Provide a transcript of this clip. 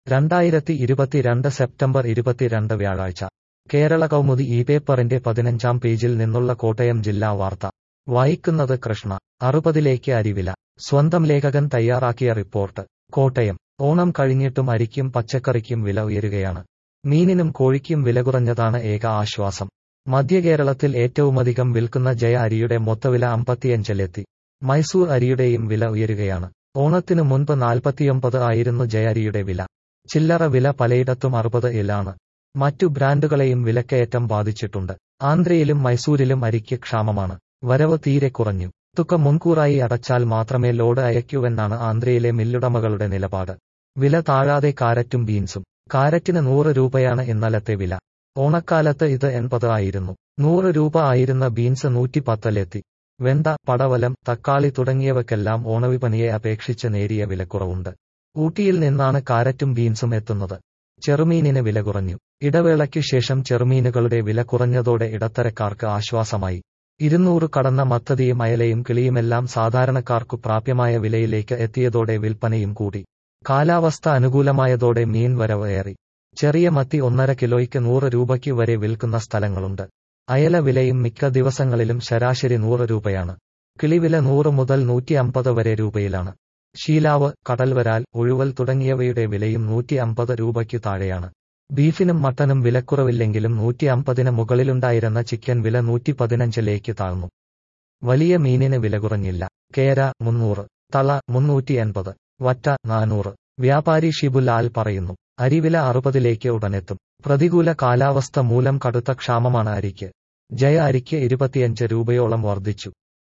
രണ്ടായിരത്തി ഇരുപത്തിരണ്ട് സെപ്റ്റംബർ ഇരുപത്തിരണ്ട് വ്യാഴാഴ്ച കേരള കൗമുദി ഈ പേപ്പറിന്റെ പതിനഞ്ചാം പേജിൽ നിന്നുള്ള കോട്ടയം ജില്ലാ വാർത്ത വായിക്കുന്നത് കൃഷ്ണ അറുപതിലേക്ക് അരിവില സ്വന്തം ലേഖകൻ തയ്യാറാക്കിയ റിപ്പോർട്ട് കോട്ടയം ഓണം കഴിഞ്ഞിട്ടും അരിക്കും പച്ചക്കറിക്കും വില ഉയരുകയാണ് മീനിനും കോഴിക്കും വില കുറഞ്ഞതാണ് ഏക ആശ്വാസം മധ്യകേരളത്തിൽ ഏറ്റവുമധികം വിൽക്കുന്ന ജയ അരിയുടെ മൊത്തവില അമ്പത്തിയഞ്ചിലെത്തി മൈസൂർ അരിയുടെയും വില ഉയരുകയാണ് ഓണത്തിനു മുൻപ് നാൽപ്പത്തിയൊമ്പത് ആയിരുന്നു ജയ അരിയുടെ വില ചില്ലറ വില പലയിടത്തും അറുപത് ഇലാണ് മറ്റു ബ്രാൻഡുകളെയും വിലക്കയറ്റം ബാധിച്ചിട്ടുണ്ട് ആന്ധ്രയിലും മൈസൂരിലും അരിക്ക് ക്ഷാമമാണ് വരവ് തീരെ കുറഞ്ഞു തുക മുൻകൂറായി അടച്ചാൽ മാത്രമേ ലോഡ് അയക്കൂവെന്നാണ് ആന്ധ്രയിലെ മില്ലുടമകളുടെ നിലപാട് വില താഴാതെ കാരറ്റും ബീൻസും കാരറ്റിന് നൂറ് രൂപയാണ് ഇന്നലത്തെ വില ഓണക്കാലത്ത് ഇത് എൺപത് ആയിരുന്നു നൂറ് രൂപ ആയിരുന്ന ബീൻസ് നൂറ്റി പത്തിലെത്തി വെണ്ട പടവലം തക്കാളി തുടങ്ങിയവയ്ക്കെല്ലാം ഓണവിപണിയെ അപേക്ഷിച്ച് നേരിയ വിലക്കുറവുണ്ട് ഊട്ടിയിൽ നിന്നാണ് കാരറ്റും ബീൻസും എത്തുന്നത് ചെറുമീനിന് വില കുറഞ്ഞു ഇടവേളയ്ക്കു ശേഷം ചെറുമീനുകളുടെ വില കുറഞ്ഞതോടെ ഇടത്തരക്കാർക്ക് ആശ്വാസമായി ഇരുന്നൂറ് കടന്ന മത്തതിയും അയലയും കിളിയുമെല്ലാം സാധാരണക്കാർക്കു പ്രാപ്യമായ വിലയിലേക്ക് എത്തിയതോടെ വിൽപ്പനയും കൂടി കാലാവസ്ഥ അനുകൂലമായതോടെ മീൻ വരവ് ഏറി ചെറിയ മത്തി ഒന്നര കിലോയ്ക്ക് നൂറ് രൂപയ്ക്ക് വരെ വിൽക്കുന്ന സ്ഥലങ്ങളുണ്ട് അയല വിലയും മിക്ക ദിവസങ്ങളിലും ശരാശരി നൂറ് രൂപയാണ് കിളിവില നൂറ് മുതൽ നൂറ്റി അമ്പത് വരെ രൂപയിലാണ് ശീലാവ് കടൽവരാൽ ഒഴുവൽ തുടങ്ങിയവയുടെ വിലയും നൂറ്റി അമ്പത് രൂപയ്ക്കു താഴെയാണ് ബീഫിനും മട്ടനും വിലക്കുറവില്ലെങ്കിലും നൂറ്റി അമ്പതിന് മുകളിലുണ്ടായിരുന്ന ചിക്കൻ വില നൂറ്റി പതിനഞ്ചിലേക്ക് താഴ്ന്നു വലിയ മീനിന് വില കുറഞ്ഞില്ല കേര മുന്നൂറ് തള മുന്നൂറ്റി എൺപത് വറ്റ നാനൂറ് വ്യാപാരി ഷിബുലാൽ പറയുന്നു അരിവില അറുപതിലേക്ക് ഉടനെത്തും പ്രതികൂല കാലാവസ്ഥ മൂലം കടുത്ത ക്ഷാമമാണ് അരിക്ക് ജയ അരിക്ക് ഇരുപത്തിയഞ്ച് രൂപയോളം വർദ്ധിച്ചു